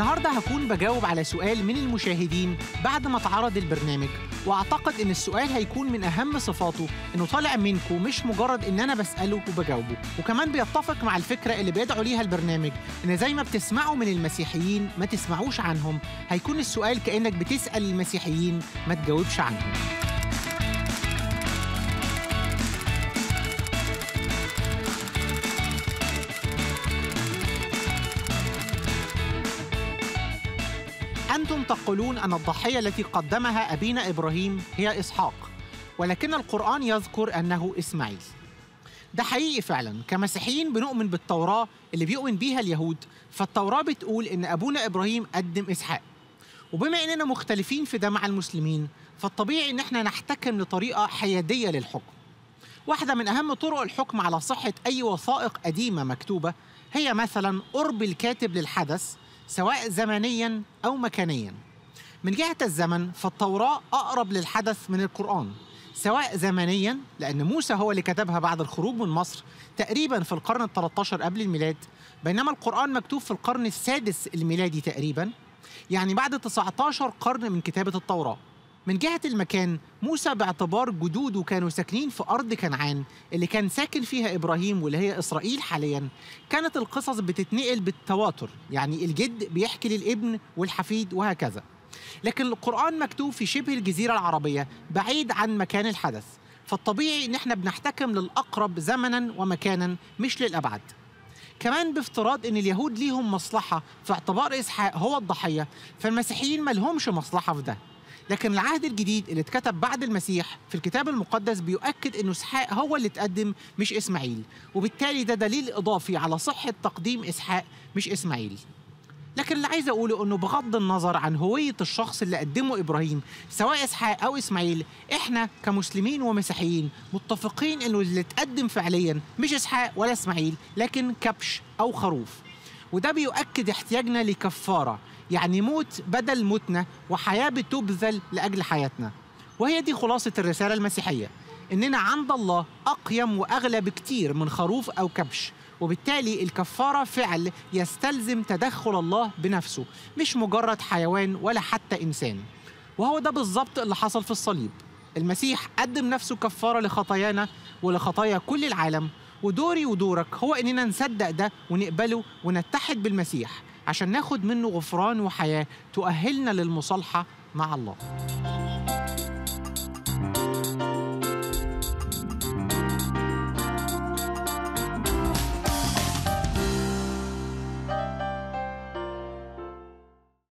النهارده هكون بجاوب على سؤال من المشاهدين بعد ما اتعرض البرنامج واعتقد ان السؤال هيكون من اهم صفاته انه طالع منكم مش مجرد ان انا بساله وبجاوبه وكمان بيتفق مع الفكره اللي بيدعو ليها البرنامج ان زي ما بتسمعوا من المسيحيين ما تسمعوش عنهم هيكون السؤال كانك بتسال المسيحيين ما تجاوبش عنهم أنتم تقولون أن الضحية التي قدمها أبينا إبراهيم هي إسحاق ولكن القرآن يذكر أنه إسماعيل ده حقيقي فعلا كمسيحيين بنؤمن بالتوراة اللي بيؤمن بيها اليهود فالتوراة بتقول إن أبونا إبراهيم قدم إسحاق وبما إننا مختلفين في ده مع المسلمين فالطبيعي إن احنا نحتكم لطريقة حيادية للحكم واحدة من أهم طرق الحكم على صحة أي وثائق قديمة مكتوبة هي مثلا قرب الكاتب للحدث سواء زمنيا أو مكانيا من جهة الزمن فالتوراة أقرب للحدث من القرآن سواء زمنيا لأن موسى هو اللي كتبها بعد الخروج من مصر تقريبا في القرن ال 13 قبل الميلاد بينما القرآن مكتوب في القرن السادس الميلادي تقريبا يعني بعد 19 قرن من كتابة التوراة من جهة المكان موسى باعتبار جدوده كانوا ساكنين في أرض كنعان اللي كان ساكن فيها إبراهيم واللي هي إسرائيل حاليا كانت القصص بتتنقل بالتواتر يعني الجد بيحكي للابن والحفيد وهكذا لكن القرآن مكتوب في شبه الجزيرة العربية بعيد عن مكان الحدث فالطبيعي إن احنا بنحتكم للأقرب زمنا ومكانا مش للأبعد كمان بافتراض ان اليهود ليهم مصلحه في اعتبار اسحاق هو الضحيه فالمسيحيين ما لهمش مصلحه في ده لكن العهد الجديد اللي اتكتب بعد المسيح في الكتاب المقدس بيؤكد انه اسحاق هو اللي اتقدم مش اسماعيل وبالتالي ده دليل اضافي على صحه تقديم اسحاق مش اسماعيل لكن اللي عايز اقوله انه بغض النظر عن هويه الشخص اللي قدمه ابراهيم سواء اسحاق او اسماعيل احنا كمسلمين ومسيحيين متفقين انه اللي اتقدم فعليا مش اسحاق ولا اسماعيل لكن كبش او خروف وده بيؤكد احتياجنا لكفاره يعني موت بدل موتنا وحياه بتبذل لاجل حياتنا وهي دي خلاصه الرساله المسيحيه اننا عند الله اقيم واغلى بكتير من خروف او كبش وبالتالي الكفاره فعل يستلزم تدخل الله بنفسه مش مجرد حيوان ولا حتى انسان وهو ده بالظبط اللي حصل في الصليب المسيح قدم نفسه كفاره لخطايانا ولخطايا كل العالم ودوري ودورك هو اننا نصدق ده ونقبله ونتحد بالمسيح عشان ناخد منه غفران وحياه تؤهلنا للمصالحه مع الله